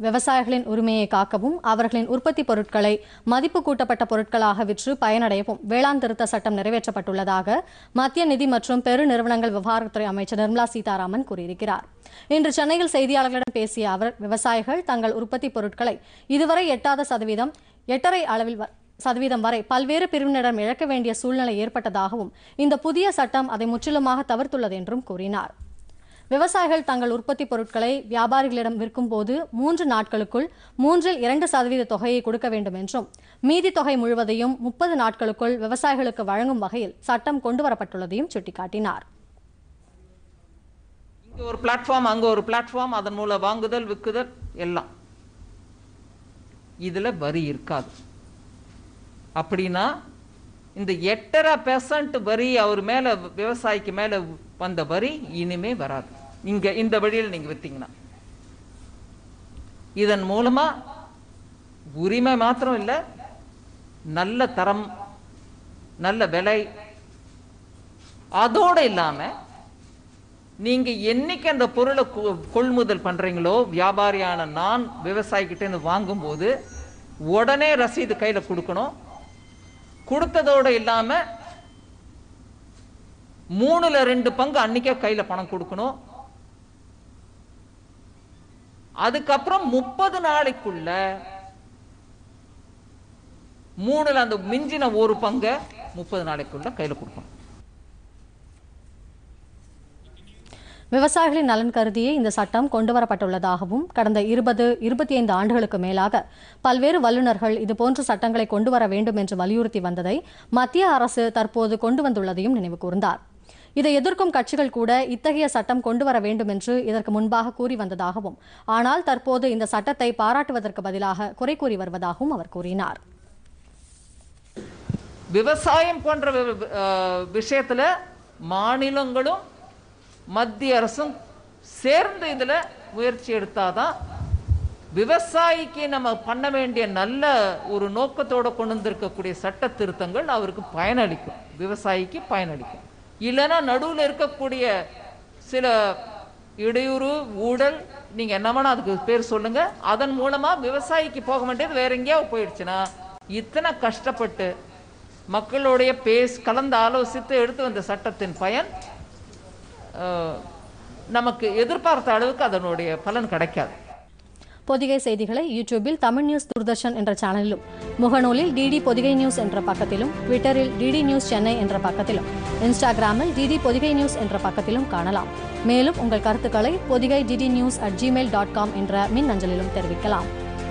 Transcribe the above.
விவசாயிகளின் உரிமையை காக்கவும் அவர்களின் உற்பத்தி பொருட்களை மதிப்பு கூட்டப்பட்ட பொருட்களாக விற்று பயனடையவும் வேளாண் திருத்த சட்டம் நிறைவேற்றப்பட்டுள்ளதாக மத்திய நிதி மற்றும் பெருநிறுவனங்கள் விவகாரத்துறை அமைச்சர் நிர்மலா சீதாராமன் கூறியிருக்கிறார் இன்று சென்னையில் செய்தியாளர்களிடம் பேசிய அவர் விவசாயிகள் தங்கள் உற்பத்தி பொருட்களை இதுவரை எட்டாத சதவீதம் எட்டரை அளவில் வ- சதவீதம் வரை பல்வேறு பிரிவினரிடம் இழக்க வேண்டிய சூழ்நிலை ஏற்பட்டதாகவும் இந்த புதிய சட்டம் அதை முற்றிலுமாக தவிர்த்துள்ளது என்றும் கூறினார் விவசாயிகள் தங்கள் உற்பத்தி பொருட்களை வியாபாரிகளிடம் விற்கும் போது மூன்று நாட்களுக்குள் மூன்றில் இரண்டு சதவீத தொகையை கொடுக்க வேண்டும் என்றும் மீதி தொகை முழுவதையும் முப்பது நாட்களுக்குள் விவசாயிகளுக்கு வழங்கும் வகையில் சட்டம் கொண்டுவரப்பட்டுள்ளதையும் சுட்டிக்காட்டினார் இங்க ஒரு பிளாட்ஃபார்ம் அங்க ஒரு பிளாட்ஃபார்ம் அதன் மூலம் வாங்குதல் விற்குதல் எல்லாம் இதுல வரி இருக்காது அப்படின்னா இந்த எட்டரை பெர்சன்ட் வரி அவர் மேல விவசாயிக்கு மேல வந்த வரி இனிமே வராது இங்க இந்த வழியில் நீங்க வித்தீங்கன்னா இதன் மூலமா உரிமை மாத்திரம் இல்லை நல்ல தரம் நல்ல விலை அதோட இல்லாம நீங்க என்னைக்கு அந்த பொருளை கொ- கொள்முதல் பண்றீங்களோ வியாபாரியான நான் விவசாயிக்கிட்ட இருந்து வாங்கும்போது உடனே ரசீது கையில கொடுக்கணும் கொடுத்ததோட இல்லாம மூணுல ரெண்டு பங்கு அன்னைக்கே கையில பணம் கொடுக்கணும் அதுக்கப்புறம் முப்பது நாளைக்குள்ள மூணுல அந்த மிஞ்சின ஒரு பங்கை முப்பது நாளைக்குள்ள கையில கொடுக்கணும் விவசாயிகளின் நலன் கருதியே இந்த சட்டம் கொண்டுவரப்பட்டுள்ளதாகவும் கடந்த இருபது இருபத்தி ஐந்து ஆண்டுகளுக்கு மேலாக பல்வேறு வல்லுநர்கள் இதுபோன்ற சட்டங்களை கொண்டுவர வேண்டும் என்று வலியுறுத்தி வந்ததை மத்திய அரசு தற்போது கொண்டு வந்துள்ளதையும் நினைவு கூர்ந்தார் இதை எதிர்க்கும் கட்சிகள் கூட இத்தகைய சட்டம் கொண்டு வர வேண்டும் என்று இதற்கு முன்பாக கூறி வந்ததாகவும் ஆனால் தற்போது இந்த சட்டத்தை பாராட்டுவதற்கு பதிலாக குறை கூறி வருவதாகவும் அவர் கூறினார் விவசாயம் போன்ற வி- அஹ், விஷயத்துல மாநிலங்களும் மத்திய அரசும் சேர்ந்து இதுல முயற்சி எடுத்தாதான் விவசாயிக்கு நம்ம பண்ண வேண்டிய நல்ல ஒரு நோக்கத்தோட கொண்டு வந்திருக்கக்கூடிய சட்ட திருத்தங்கள் அவருக்கு பயனளிக்கும் விவசாயிக்கு பயனளிக்கும் இல்லைன்னா நடுவில் இருக்கக்கூடிய சில இடையூறு ஊழல் நீங்க என்ன வேணா அதுக்கு பேர் சொல்லுங்க அதன் மூலமா விவசாயிக்கு போக வேண்டியது வேற எங்கேயாவது போயிடுச்சுன்னா இத்தனை கஷ்டப்பட்டு மக்களுடைய பேஸ் கலந்து ஆலோசித்து எடுத்து வந்த சட்டத்தின் பயன் அஹ், நமக்கு எதிர்பார்த்த அளவுக்கு அதனுடைய பலன் கிடைக்காது பொதிகை செய்திகளை யூடியூபில் தமிழ் நியூஸ் தூர்தர்ஷன் என்ற சேனலிலும் முகநூலில் டிடி பொதிகை நியூஸ் என்ற பக்கத்திலும் ட்விட்டரில் டிடி நியூஸ் சென்னை என்ற பக்கத்திலும் இன்ஸ்டாகிராமில் டிடி பொதிகை நியூஸ் என்ற பக்கத்திலும் காணலாம் மேலும் உங்கள் கருத்துக்களை Podhigai DD news at Gmail dot com என்ற மின் அஞ்சலிலும் தெரிவிக்கலாம்